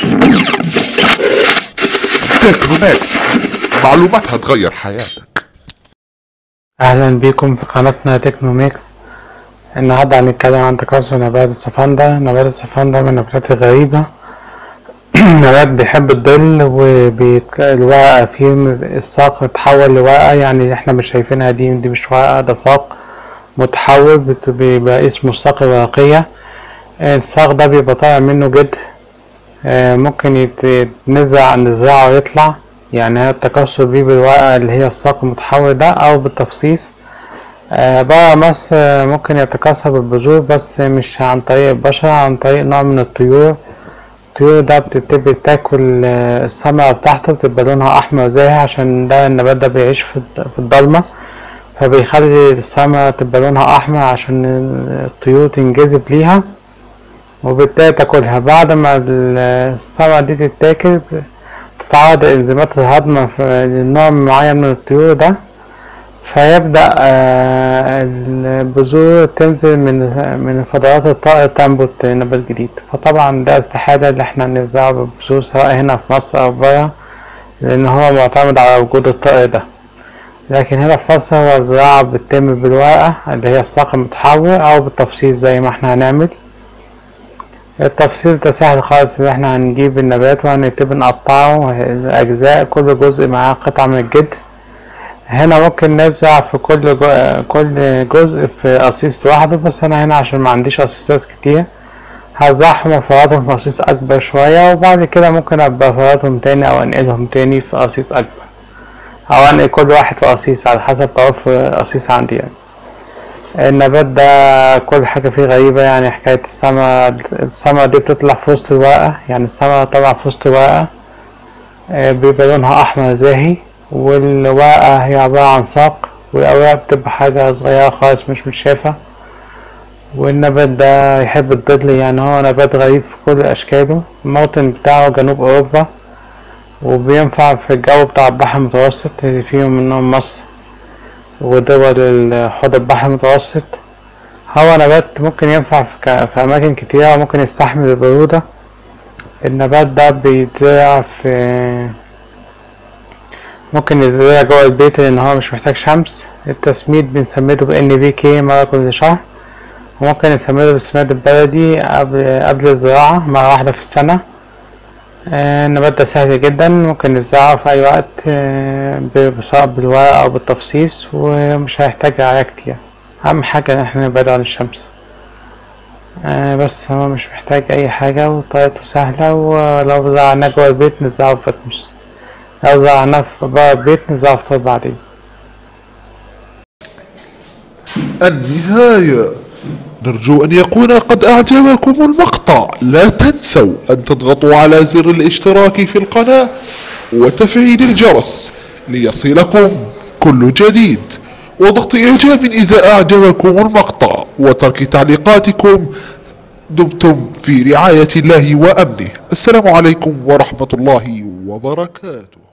تكنوماكس معلومات هتغير حياتك أهلا بيكم في قناتنا تكنوميكس النهاردة هنتكلم عن تكاثر نبات السفندة نبات السفندة من النباتات الغريبة نبات بيحب الظل والورقة فيه الساق اتحول لورقة يعني احنا مش شايفينها دي دي مش ورقة ده ساق متحول بت- بيبقى اسمه الساق الورقية الساق ده بيبقى طالع منه جدر آه، ممكن يت- يتنزع نزاعه ويطلع يعني هي التكاثر بيه بالورقة اللي هي الساق المتحول ده أو بالتفصيص آه، برا مصر آه، ممكن يتكاثر بالبذور بس مش عن طريق البشر عن طريق نوع من الطيور الطيور ده بتبتدي تاكل آه، الثمرة بتاعته بتبقى لونها أحمر زيها عشان ده النبات ده بيعيش في الض- في الضلمة فبيخلي الثمرة تبقى لونها أحمر عشان الطيور تنجذب ليها وبالتالي تاكلها بعد ما ال- الثمرة دي تتاكل تتعرض لإنزيمات الهضم في لنوع معين من الطيور ده فيبدأ آه، البذور تنزل من من فضلات الطائر تنبت نبات جديد فطبعا ده استحالة اللي احنا نزرعه بالبذور سواء هنا في مصر أو برا لأن هو معتمد على وجود الطائر ده لكن هنا في مصر هو الزراعة بتتم بالورقة اللي هي الساق المتحول أو بالتفصيل زي ما احنا هنعمل التفصيل ده سهل خالص ان احنا هنجيب النبات وهنبتدي نقطعه أجزاء كل جزء معاه قطعة من الجدر هنا ممكن نزرع في كل جو... كل جزء في قصيص لوحده بس انا هنا عشان ما عنديش قصيصات كتير هزرعهم وافرطهم في قصيص اكبر شوية وبعد كده ممكن ابقى افرطهم تاني او انقلهم تاني في قصيص اكبر او انقل كل واحد في قصيص على حسب توفر قصيص عندي يعني النبات ده كل حاجة فيه غريبة يعني حكاية السما السما دي بتطلع في وسط الورقة يعني السما طالعة في وسط الورقة آه، بيبقى لونها أحمر زاهي والورقة هي عبارة عن ساق والأوراق بتبقى حاجة صغيرة خالص مش متشافة والنبات ده يحب الظل يعني هو نبات غريب في كل أشكاله الموطن بتاعه جنوب أوروبا وبينفع في الجو بتاع البحر المتوسط اللي فيهم منهم مصر ودول ال- حوض البحر المتوسط هو نبات ممكن ينفع في, ك- في أماكن كتيرة وممكن يستحمل البرودة النبات ده بيتزرع في ممكن يتزرع جوه البيت لأن هو مش محتاج شمس التسميد بنسمده ب NPK مرة كل شهر وممكن نسمده بالسماد البلدي قبل قبل الزراعة مرة واحدة في السنة آه، النبات ده سهل جدا ممكن نزرعه في أي وقت آه، ب- سواء بالورق أو بالتفصيص ومش هيحتاج رعاية كتير أهم حاجة إن احنا نبعد عن الشمس آه، بس هو مش محتاج أي حاجة وطريقته سهلة ولو زرعناه جوه البيت نزرعه في فتمس لو زرعناه في برا البيت نزرعه في تربة عادية النهاية نرجو أن يكون قد أعجبكم المقطع لا تنسوا أن تضغطوا على زر الاشتراك في القناة وتفعيل الجرس ليصلكم كل جديد وضغط إعجاب إذا أعجبكم المقطع وترك تعليقاتكم دمتم في رعاية الله وأمنه السلام عليكم ورحمة الله وبركاته